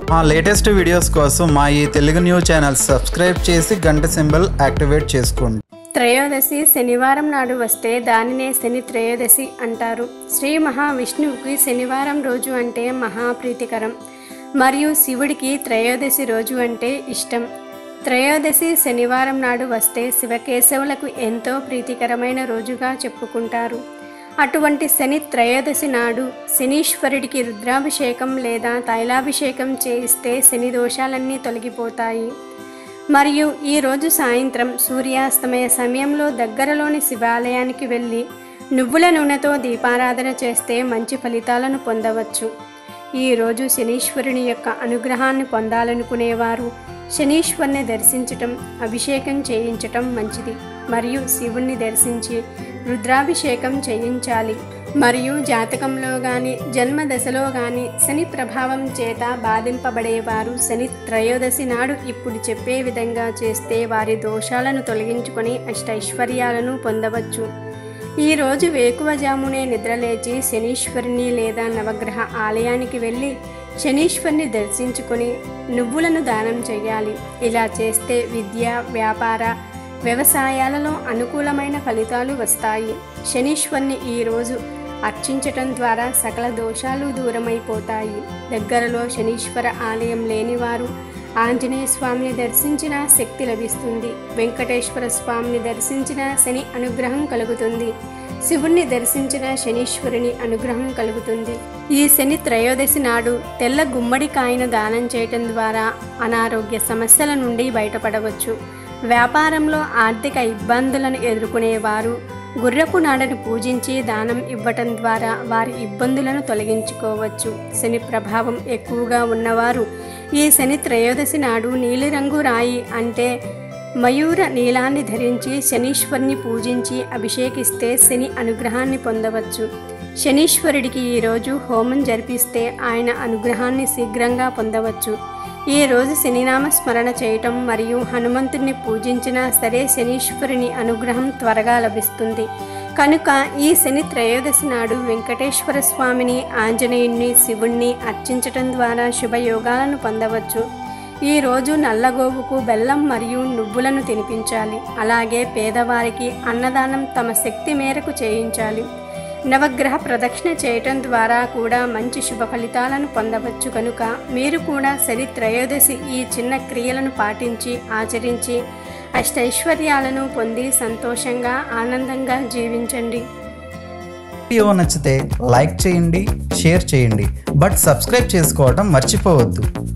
మా latest videos కోసం మా ఈ తెలుగు న్యూస్ ఛానల్ సబ్స్క్రైబ్ చేసి గంట సింబల్ యాక్టివేట్ చేసుకోండి త్రయోదశి శనివారం నాడు వస్తే దానినే శని త్రయోదశి అంటారు శ్రీ మహావిష్ణువుకి శనివారం రోజు అంటే మహాప్రీతికరం మరియు శివుడికి త్రయోదశి రోజు అంటే ఇష్టం త్రయోదశి శనివారం నాడు వస్తే శివకేశవులకు ఎంతో ప్రీతికరమైన రోజుగా చెప్పుకుంటారు అటువంటి శని త్రయోదశి నాడు శనీశ్వరుడికి రుద్రాభిషేకం లేదా తైలాభిషేకం చేయిస్తే శని దోషాలన్నీ తొలగిపోతాయి మరియు ఈ రోజు సాయంత్రం సూర్యాస్తమయ సమయంలో దగ్గరలోని శివాలయానికి వెళ్ళి నువ్వుల నూనెతో దీపారాధన చేస్తే మంచి ఫలితాలను పొందవచ్చు ఈ రోజు శనీశ్వరుని యొక్క అనుగ్రహాన్ని పొందాలనుకునేవారు శనీశ్వరుని దర్శించటం అభిషేకం చేయించటం మంచిది మరియు శివుణ్ణి దర్శించి రుద్రాభిషేకం చేయించాలి మరియు జాతకంలో గాని జన్మ దశలో గాని శని ప్రభావం చేత బాధింపబడేవారు శని త్రయోదశి నాడు ఇప్పుడు చెప్పే విధంగా చేస్తే వారి దోషాలను తొలగించుకొని అష్టైశ్వర్యాలను పొందవచ్చు ఈ రోజు వేకువజామునే నిద్రలేచి శనీశ్వరుని లేదా నవగ్రహ ఆలయానికి వెళ్ళి శనీశ్వరుని దర్శించుకొని నువ్వులను దానం చేయాలి ఇలా చేస్తే విద్య వ్యాపార వ్యవసాయాలలో అనుకూలమైన ఫలితాలు వస్తాయి శనీశ్వరుని ఈరోజు అర్చించటం ద్వారా సకల దోషాలు దూరమైపోతాయి దగ్గరలో శనీశ్వర ఆలయం లేనివారు ఆంజనేయ స్వామిని దర్శించిన శక్తి లభిస్తుంది వెంకటేశ్వర స్వామిని దర్శించిన శని అనుగ్రహం కలుగుతుంది శివుణ్ణి దర్శించిన శనీశ్వరుని అనుగ్రహం కలుగుతుంది ఈ శని త్రయోదశి నాడు తెల్ల గుమ్మడికాయను దానం చేయటం ద్వారా అనారోగ్య సమస్యల నుండి బయటపడవచ్చు వ్యాపారంలో ఆర్థిక ఇబ్బందులను ఎదుర్కొనేవారు గుర్రపు నాడను పూజించి దానం ఇవ్వటం ద్వారా వారి ఇబ్బందులను తొలగించుకోవచ్చు శని ప్రభావం ఎక్కువగా ఉన్నవారు ఈ శని త్రయోదశి నాడు నీలిరంగు రాయి అంటే మయూర నీలాన్ని ధరించి శనీశ్వరుని పూజించి అభిషేకిస్తే శని అనుగ్రహాన్ని పొందవచ్చు శనీశ్వరుడికి ఈరోజు హోమం జరిపిస్తే ఆయన అనుగ్రహాన్ని శీఘ్రంగా పొందవచ్చు ఈ రోజు శనినామ స్మరణ చేయటం మరియు హనుమంతుడిని పూజించినా సరే శనీశ్వరుని అనుగ్రహం త్వరగా లభిస్తుంది కనుక ఈ శని త్రయోదశి నాడు వెంకటేశ్వర స్వామిని ఆంజనేయుణ్ణి శివుణ్ణి అర్చించటం ద్వారా శుభయోగాలను పొందవచ్చు ఈ రోజు నల్లగోవుకు బెల్లం మరియు నువ్వులను తినిపించాలి అలాగే పేదవారికి అన్నదానం తమ శక్తి మేరకు చేయించాలి నవగ్రహ ప్రదక్షిణ చేయటం ద్వారా కూడా మంచి శుభ ఫలితాలను పొందవచ్చు కనుక మీరు కూడా శని త్రయోదశి ఈ చిన్న క్రియలను పాటించి ఆచరించి అష్టైశ్వర్యాలను పొంది సంతోషంగా ఆనందంగా జీవించండి వీడియో నచ్చితే లైక్ చేయండి షేర్ చేయండి బట్ సబ్స్క్రైబ్ చేసుకోవడం మర్చిపోవద్దు